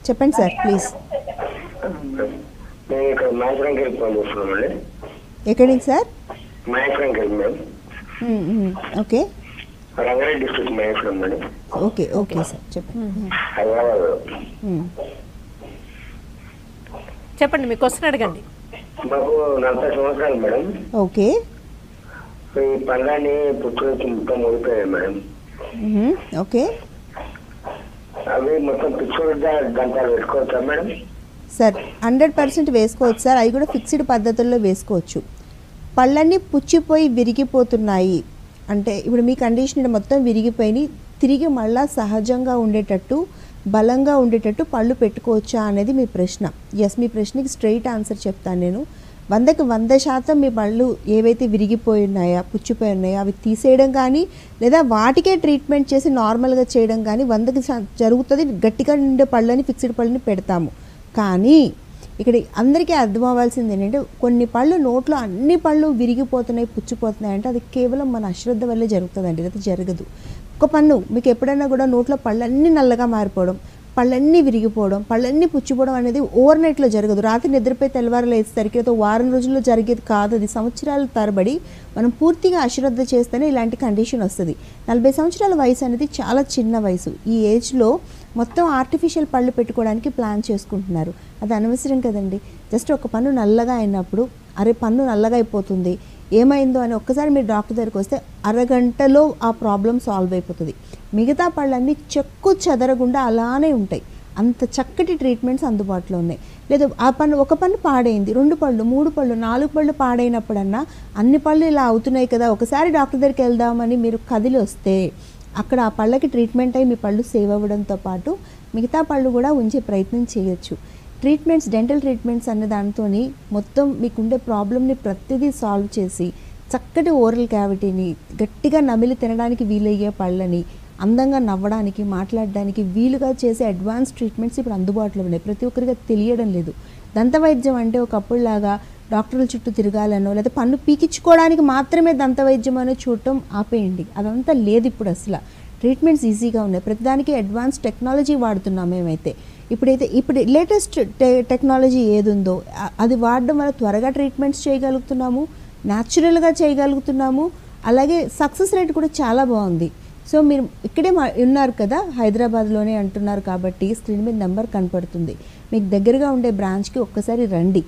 చెప్పండి sir please మేము ఇక్కడ మాయపురంకి వెళ్ళి ఫోన్ చేస్తున్నామండి ఎక్కడి నుంచి సార్ మాయపురంకి వెళ్ళి మేము మ్మ్, మ్మ్. ఓకే రంగారెడ్డి డిస్ట్రిక్ట్ మాయపురం అండి ఓకే ఓకే సార్ చెప్పండి హైదరాబాద్ మ్మ్. చెప్పండి మీ క్వశ్చన్ అడగండి మాకు నలభై సంవత్సరాలు మేడం ఓకే ఈ పండ్లన్నీ పుచ్చుకొచ్చి మొత్తం ఊడిపోయాయి మేడం మ్మ్. ఓకే అవి మొత్తం పిచ్చుడు దంతాలు పెట్టుకోవచ్చా మేడం సార్ హండ్రెడ్ పర్సెంట్ వేసుకోవచ్చు సార్ అవి కూడా ఫిక్స్డ్ పద్ధతుల్లో వేసుకోవచ్చు పళ్ళన్నీ పుచ్చిపోయి విరిగిపోతున్నాయి అంటే ఇప్పుడు మీ కండిషన్ ఇక్కడ మొత్తం విరిగిపోయి తిరిగి మళ్ళా సహజంగా ఉండేటట్టు బలంగా ఉండేటట్టు పళ్ళు పెట్టుకోవచ్చా అనేది మీ ప్రశ్న ఎస్ మీ ప్రశ్నకి స్ట్రైట్ ఆన్సర్ చెప్తాను నేను వందకి వంద శాతం మీ పళ్ళు ఏవైతే విరిగిపోయి ఉన్నాయా పుచ్చిపోయి ఉన్నాయో అవి తీసేయడం కానీ లేదా వాటికే ట్రీట్మెంట్ చేసి నార్మల్గా చేయడం కానీ వందకి శా- జరుగుతుంది గట్టిగా ఉండే పళ్ళని ఫిక్స్డ్ పళ్ళని పెడతాము కానీ ఇక్కడ అందరికీ అర్థం అవ్వాల్సింది ఏంటంటే కొన్ని పళ్ళు నోట్లో అన్ని పళ్ళు విరిగిపోతున్నాయి పుచ్చిపోతున్నాయి అంటే అది కేవలం మన అశ్రద్ధ వల్లే జరుగుతుందండి అది జరగదు ఒక పన్ను మీకు ఎప్పుడైనా కూడా నోట్లో పళ్ళన్నీ నల్లగా మారిపోవడం పళ్ళన్నీ విరిగిపోవడం పళ్ళన్నీ పుచ్చిపోవడం అనేది ఓవర్ నైట్లో జరగదు రాత్రి నిద్రపోయి తెల్లవారు లేచేసరికి ఏదో వారం రోజుల్లో జరిగేది కాదు అది సంవత్సరాల తరబడి మనం పూర్తిగా అశ్రద్ధ చేస్తేనే ఇలాంటి కండిషన్ వస్తుంది నలభై సంవత్సరాల వయసు అనేది చాలా చిన్న వయసు ఈ ఏజ్లో మొత్తం ఆర్టిఫిషియల్ పళ్ళు పెట్టుకోవడానికి ప్లాన్ చేసుకుంటున్నారు అది అనవసరం కదండి జస్ట్ ఒక పన్ను నల్లగా అయినప్పుడు అరే పన్ను నల్లగా అయిపోతుంది ఏమైందో అని ఒక్కసారి మీరు డాక్టర్ దగ్గరికి వస్తే అరగంటలో ఆ ప్రాబ్లం సాల్వ్ అయిపోతుంది మిగతా పళ్ళన్నీ చెక్కు చెదరకుండా అలానే ఉంటాయి అంత చక్కటి ట్రీట్మెంట్స్ అందుబాటులో ఉన్నాయి లేదా ఆ పన్ను ఒక పన్ను పాడైంది రెండు పళ్ళు మూడు పళ్ళు నాలుగు పళ్ళు పాడైనప్పుడన్నా అన్ని పళ్ళు ఇలా అవుతున్నాయి కదా ఒకసారి డాక్టర్ దగ్గరికి వెళ్దామని మీరు కదిలి వస్తే అక్కడ ఆ పళ్ళకి ట్రీట్మెంట్ అయి మీ పళ్ళు సేవ్ అవ్వడంతో పాటు మిగతా పళ్ళు కూడా ఉంచే ప్రయత్నం చేయొచ్చు ట్రీట్మెంట్స్ డెంటల్ ట్రీట్మెంట్స్ అనే దాంతో మొత్తం మీకుండే ప్రాబ్లమ్ని ప్రతిదీ సాల్వ్ చేసి చక్కటి ఓరల్ క్యావిటీని గట్టిగా నమిలి తినడానికి వీలయ్యే పళ్ళని అందంగా నవ్వడానికి మాట్లాడడానికి వీలుగా చేసే అడ్వాన్స్ ట్రీట్మెంట్స్ ఇప్పుడు అందుబాటులో ఉన్నాయి ప్రతి ఒక్కరికి అది తెలియడం లేదు దంతవైద్యం అంటే ఒకప్పుడులాగా డాక్టర్ల చుట్టూ తిరగాలనో లేదా పన్ను పీకించుకోవడానికి మాత్రమే దంతవైద్యం అనో చూడటం ఆపేయండి అదంతా లేదు ఇప్పుడు అసలు ట్రీట్మెంట్స్ ఈజీగా ఉన్నాయి ప్రతిదానికి అడ్వాన్స్ టెక్నాలజీ వాడుతున్నాం మేమైతే ఇప్పుడైతే ఇప్పుడు లేటెస్ట్ టె టెక్నాలజీ ఏది ఉందో అ- అది వాడడం వల్ల త్వరగా ట్రీట్మెంట్స్ చేయగలుగుతున్నాము న్యాచురల్గా చేయగలుగుతున్నాము అలాగే సక్సెస్ రేట్ కూడా చాలా బాగుంది సో మీరు ఇక్కడే మా- ఉన్నారు కదా హైదరాబాద్లోనే అంటున్నారు కాబట్టి స్క్రీన్ మీద నెంబర్ కనపడుతుంది మీకు దగ్గరగా ఉండే బ్రాంచ్కి ఒక్కసారి రండి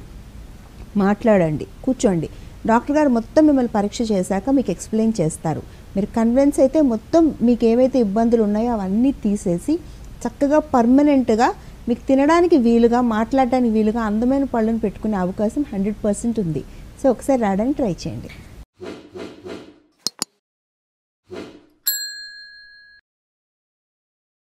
మాట్లాడండి కూర్చోండి డాక్టర్ గారు మొత్తం మిమ్మల్ని పరీక్ష చేశాక మీకు ఎక్స్ప్లెయిన్ చేస్తారు మీరు కన్విన్స్ అయితే మొత్తం మీకు ఏవైతే ఇబ్బందులు ఉన్నాయో అవన్నీ తీసేసి చక్కగా పర్మనెంట్గా మీకు తినడానికి వీలుగా మాట్లాడడానికి వీలుగా అందమైన పళ్ళను పెట్టుకునే అవకాశం హండ్రెడ్ పర్సెంట్ ఉంది సో ఒకసారి రావడానికి ట్రై చేయండి